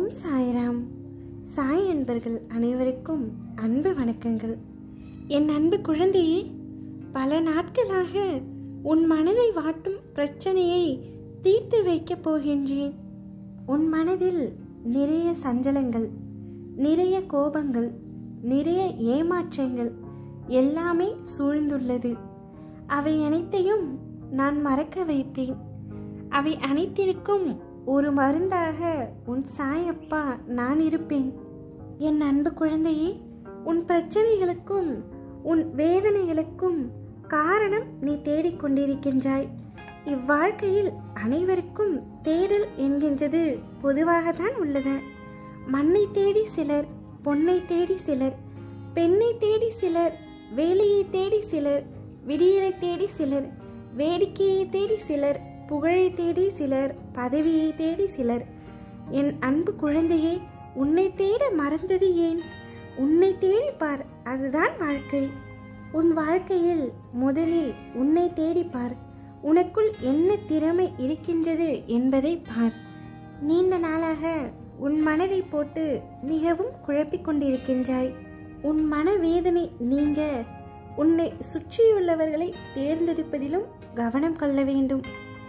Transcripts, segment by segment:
ஓம் சாய்ராம் சாய் அன்பர்கள் அனைவருக்கும் அன்பு வணக்கங்கள் என் அன்பு குழந்தையே பல நாட்களாக உன் மனதை வாட்டும் பிரச்சனையை தீர்த்து வைக்கப் போகின்றேன் உன் மனதில் நிறைய சஞ்சலங்கள் நிறைய கோபங்கள் நிறைய ஏமாற்றங்கள் எல்லாமே சூழ்ந்துள்ளது அவை அனைத்தையும் நான் மறக்க வைப்பேன் அவை அனைத்திற்கும் ஒரு மருந்தாக உன் சாயப்பா நான் இருப்பேன் என் அன்பு குழந்தையே உன் பிரச்சனைகளுக்கும் உன் வேதனைகளுக்கும் காரணம் நீ தேடிக்கொண்டிருக்கின்றாய் இவ்வாழ்க்கையில் அனைவருக்கும் தேடல் என்கின்றது பொதுவாகத்தான் உள்ளது மண்ணை தேடி சிலர் பொன்னை தேடி சிலர் பெண்ணை தேடி சிலர் வேலையை தேடி சிலர் விடியலை தேடி சிலர் வேடிக்கையை தேடி சிலர் புகழை தேடி சிலர் பதவியை தேடி சிலர் என் அன்பு குழந்தையே உன்னை தேட மறந்தது ஏன் உன்னை தேடி பார் அதுதான் வாழ்க்கை உன் வாழ்க்கையில் முதலில் உன்னை தேடி பார் உனக்குள் என்ன திறமை இருக்கின்றது என்பதை பார் நீண்ட நாளாக உன் மனதை போட்டு மிகவும் குழப்பிக் கொண்டிருக்கின்றாய் உன் மனவேதனை நீங்க உன்னை சுற்றியுள்ளவர்களை தேர்ந்தெடுப்பதிலும் கவனம் கொள்ள வேண்டும்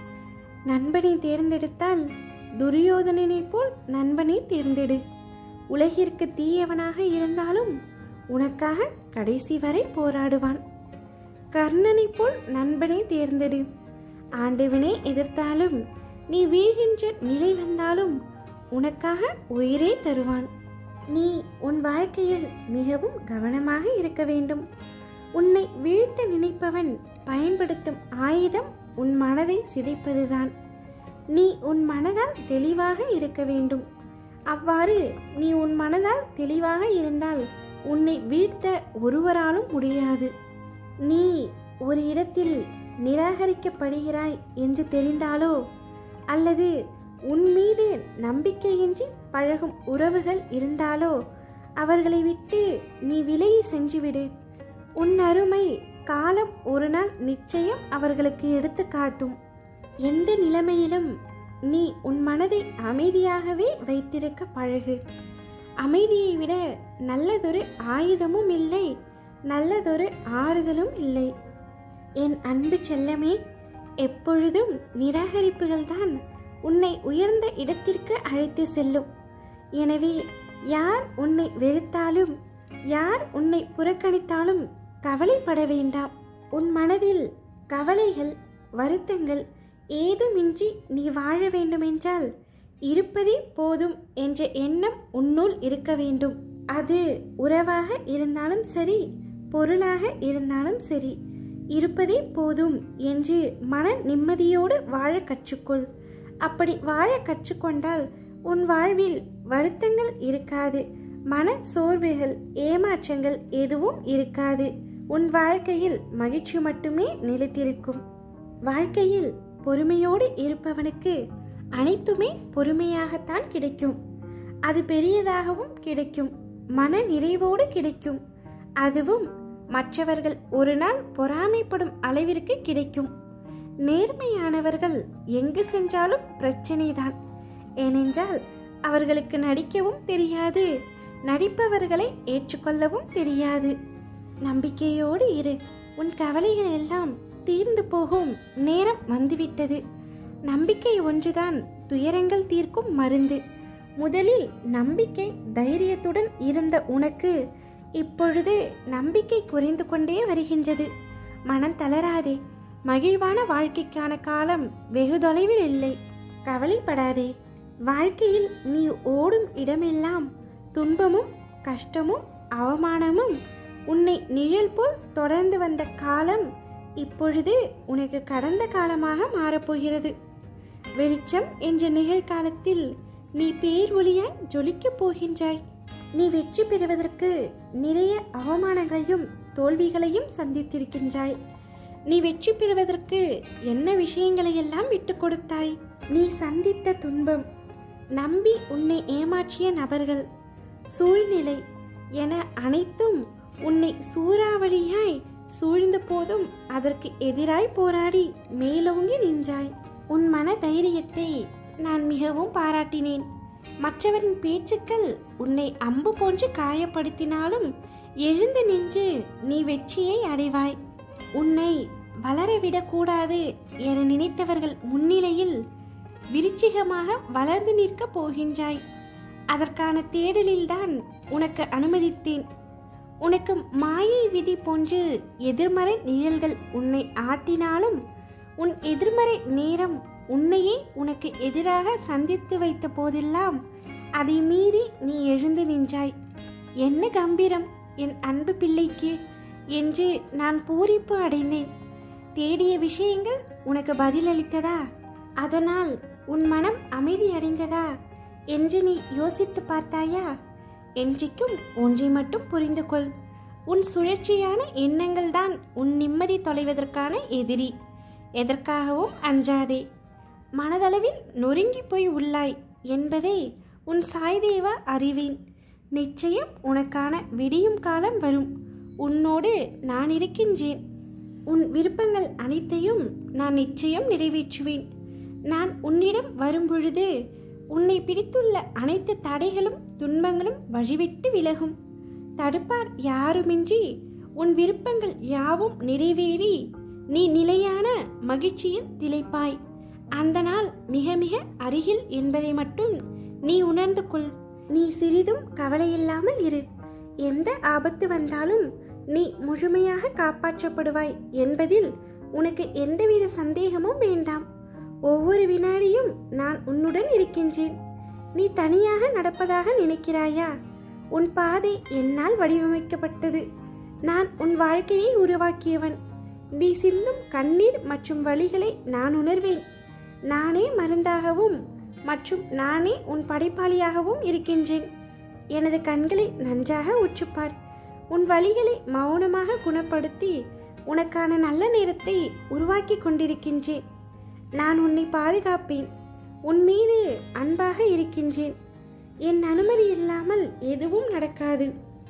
நண்பனை தேர்ந்தெடுத்தால் துரியோதனனைப் போல் நண்பனை தேர்ந்தெடு உலகிற்கு தீயவனாக இருந்தாலும் உனக்காக கடைசி வரை போராடுவான் கர்ணனைப் போல் நண்பனை தேர்ந்தெடு ஆண்டவனை எதிர்த்தாலும் நீ வீழ்கின்ற நிலை வந்தாலும் உனக்காக உயிரே தருவான் நீ உன் வாழ்க்கையில் மிகவும் கவனமாக இருக்க வேண்டும் உன்னை வீழ்த்த நினைப்பவன் பயன்படுத்தும் ஆயுதம் உன் மனதை சிதைப்பதுதான் நீ உன் மனதால் தெளிவாக இருக்க வேண்டும் அவ்வாறு நீ உன் மனதால் தெளிவாக இருந்தால் உன்னை வீழ்த்த ஒருவராலும் முடியாது நீ ஒரு இடத்தில் நிராகரிக்கப்படுகிறாய் என்று தெரிந்தாலோ அல்லது உன் மீது நம்பிக்கையின்றி பழகும் உறவுகள் இருந்தாலோ அவர்களை விட்டு நீ விலகி சென்றுவிடு உன் அருமை காலம் ஒரு நாள் நிச்சயம் அவர்களுக்கு எடுத்து காட்டும் எந்த நிலைமையிலும் நீ உன் மனதை அமைதியாகவே வைத்திருக்க பழகு அமைதியை விட நல்லதொரு ஆயுதமும் இல்லை நல்லதொரு ஆறுதலும் இல்லை என் அன்பு செல்லமே எப்பொழுதும் நிராகரிப்புகள்தான் உன்னை உயர்ந்த இடத்திற்கு அழைத்து செல்லும் எனவே யார் உன்னை வெறுத்தாலும் யார் உன்னை புறக்கணித்தாலும் கவலைப்பட வேண்டாம் உன் மனதில் கவலைகள் வருத்தங்கள் ஏதுமின்றி நீ வாழ வேண்டுமென்றால் இருப்பதே போதும் என்ற எண்ணம் உன்னுள் இருக்க வேண்டும் அது உறவாக இருந்தாலும் சரி பொருளாக இருந்தாலும் சரி இருப்பதே போதும் என்று மன நிம்மதியோடு வாழ கற்றுக்கொள் அப்படி வாழ கற்றுக்கொண்டால் உன் வாழ்வில் வருத்தங்கள் இருக்காது மன சோர்வுகள் ஏமாற்றங்கள் எதுவும் இருக்காது உன் வாழ்க்கையில் மகிழ்ச்சி மட்டுமே நிலைத்திருக்கும் வாழ்க்கையில் பொறுமையோடு இருப்பவனுக்கு அனைத்துமே பொறுமையாகத்தான் கிடைக்கும் அது பெரியதாகவும் கிடைக்கும் மன நிறைவோடு கிடைக்கும் அதுவும் மற்றவர்கள் ஒரு நாள் பொறாமைப்படும் அளவிற்கு கிடைக்கும் நேர்மையானவர்கள் எங்கு சென்றாலும் பிரச்சனைதான் ஏனென்றால் அவர்களுக்கு நடிக்கவும் தெரியாது நடிப்பவர்களை ஏற்றுக்கொள்ளவும் தெரியாது நம்பிக்கையோடு இரு உன் கவலைகள் எல்லாம் தீர்ந்து போகும் நேரம் வந்துவிட்டது நம்பிக்கை ஒன்றுதான் துயரங்கள் தீர்க்கும் மருந்து முதலில் நம்பிக்கை தைரியத்துடன் இருந்த உனக்கு இப்பொழுது நம்பிக்கை குறைந்து கொண்டே வருகின்றது மனம் தளராதே மகிழ்வான வாழ்க்கைக்கான காலம் வெகு தொலைவில் இல்லை கவலைப்படாதே வாழ்க்கையில் நீ ஓடும் இடமெல்லாம் துன்பமும் கஷ்டமும் அவமானமும் உன்னை நிழல் போல் தொடர்ந்து வந்த காலம் இப்பொழுது உனக்கு கடந்த காலமாக மாறப்போகிறது வெளிச்சம் என்ற நிகழ்காலத்தில் நீ பேர் ஒளியாய் ஜொலிக்கப் போகின்றாய் நீ வெற்றி பெறுவதற்கு நிறைய அவமானங்களையும் தோல்விகளையும் சந்தித்திருக்கின்றாய் நீ வெற்றி பெறுவதற்கு என்ன விஷயங்களை எல்லாம் விட்டு கொடுத்தாய் நீ சந்தித்த துன்பம் நம்பி உன்னை ஏமாற்றிய நபர்கள் சூழ்நிலை என அனைத்தும் உன்னை சூறாவளியாய் சூழ்ந்த போதும் அதற்கு எதிராய் போராடி மேலோங்கி நின்றாய் உன் மன தைரியத்தை நான் மிகவும் பாராட்டினேன் மற்றவரின் பேச்சுக்கள் உன்னை அம்பு போன்று காயப்படுத்தினாலும் எழுந்து நின்று நீ வெற்றியை அடைவாய் உன்னை வளரவிடக்கூடாது என நினைத்தவர்கள் முன்னிலையில் விருச்சிகமாக வளர்ந்து நிற்கப் போகின்றாய் அதற்கான தேடலில்தான் உனக்கு அனுமதித்தேன் உனக்கு மாயை விதி போன்று எதிர்மறை நிழல்கள் உன்னை ஆட்டினாலும் உன் எதிர்மறை நேரம் உன்னையே உனக்கு எதிராக சந்தித்து வைத்த போதெல்லாம் அதை மீறி நீ எழுந்து நின்றாய் என்ன கம்பீரம் என் அன்பு பிள்ளைக்கு என்று நான் பூரிப்பு அடைந்தேன் தேடிய விஷயங்கள் உனக்கு பதிலளித்ததா அதனால் உன் மனம் அமைதி அடைந்ததா என்று நீ யோசித்து பார்த்தாயா என்றைக்கும் ஒன்றை மட்டும் புரிந்து கொள் உன் சுழற்சியான எண்ணங்கள் தான் உன் நிம்மதி தொலைவதற்கான எதிரி எதற்காகவும் அஞ்சாதே மனதளவில் நொறுங்கி போய் உள்ளாய் என்பதை உன் சாய்தேவா அறிவேன் நிச்சயம் உனக்கான விடியும் காலம் வரும் உன்னோடு நான் இருக்கின்றேன் உன் விருப்பங்கள் அனைத்தையும் நான் நிச்சயம் நிறைவேற்றுவேன் நான் உன்னிடம் வரும்பொழுது உன்னை பிடித்துள்ள அனைத்து தடைகளும் துன்பங்களும் வழிவிட்டு விலகும் தடுப்பார் யாருமின்றி உன் விருப்பங்கள் யாவும் நிறைவேறி நீ நிலையான மகிழ்ச்சியில் திளைப்பாய் அந்த நாள் மிக மிக அருகில் என்பதை மட்டும் நீ உணர்ந்து கொள் நீ சிறிதும் கவலையில்லாமல் இரு எந்த ஆபத்து வந்தாலும் நீ முழுமையாக காப்பாற்றப்படுவாய் என்பதில் உனக்கு எந்தவித சந்தேகமும் வேண்டாம் ஒவ்வொரு வினாடியும் நான் உன்னுடன் இருக்கின்றேன் நீ தனியாக நடப்பதாக நினைக்கிறாயா உன் பாதை என்னால் வடிவமைக்கப்பட்டது நான் உன் வாழ்க்கையை உருவாக்கியவன் நீ சிந்தும் கண்ணீர் மற்றும் வழிகளை நான் உணர்வேன் நானே மருந்தாகவும் மற்றும் நானே உன் படைப்பாளியாகவும் இருக்கின்றேன் எனது கண்களை நன்றாக உற்றுப்பார் உன் வழிகளை மௌனமாக குணப்படுத்தி உனக்கான நல்ல நேரத்தை உருவாக்கி கொண்டிருக்கின்றேன் நான் உன்னை பாதுகாப்பேன் உன் மீது அன்பாக இருக்கின்றேன் என் அனுமதி இல்லாமல் எதுவும் நடக்காது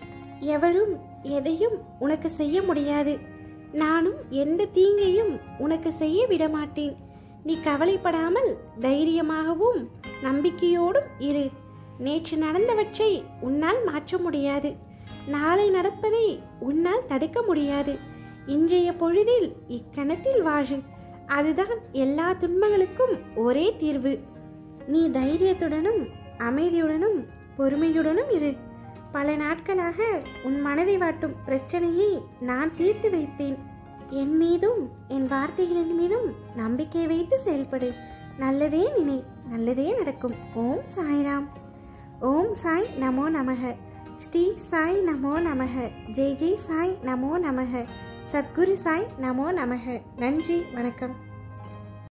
எவரும் எதையும் உனக்கு செய்ய முடியாது நானும் எந்த தீங்கையும் உனக்கு செய்ய விடமாட்டேன் நீ கவலைப்படாமல் தைரியமாகவும் நம்பிக்கையோடும் இரு நேற்று நடந்தவற்றை உன்னால் மாற்ற முடியாது நாளை நடப்பதை உன்னால் தடுக்க முடியாது இன்றைய பொழுதில் இக்கணத்தில் வாழு அதுதான் எல்லா துன்பங்களுக்கும் ஒரே தீர்வு நீ தைரியத்துடனும் அமைதியுடனும் பொறுமையுடனும் இரு பல நாட்களாக உன் மனதை வாட்டும் பிரச்சனையை நான் தீர்த்து வைப்பேன் என் மீதும் என் வார்த்தைகளின் மீதும் நம்பிக்கை வைத்து செயல்படு நல்லதே நினை நல்லதே நடக்கும் ஓம் சாய்ராம் ஓம் சாய் நமோ நமக ஸ்ரீ சாய் நமோ நமக ஜெய் ஜெய் சாய் நமோ நமக சத்குரு சாய் நமோ நமக நன்றி வணக்கம்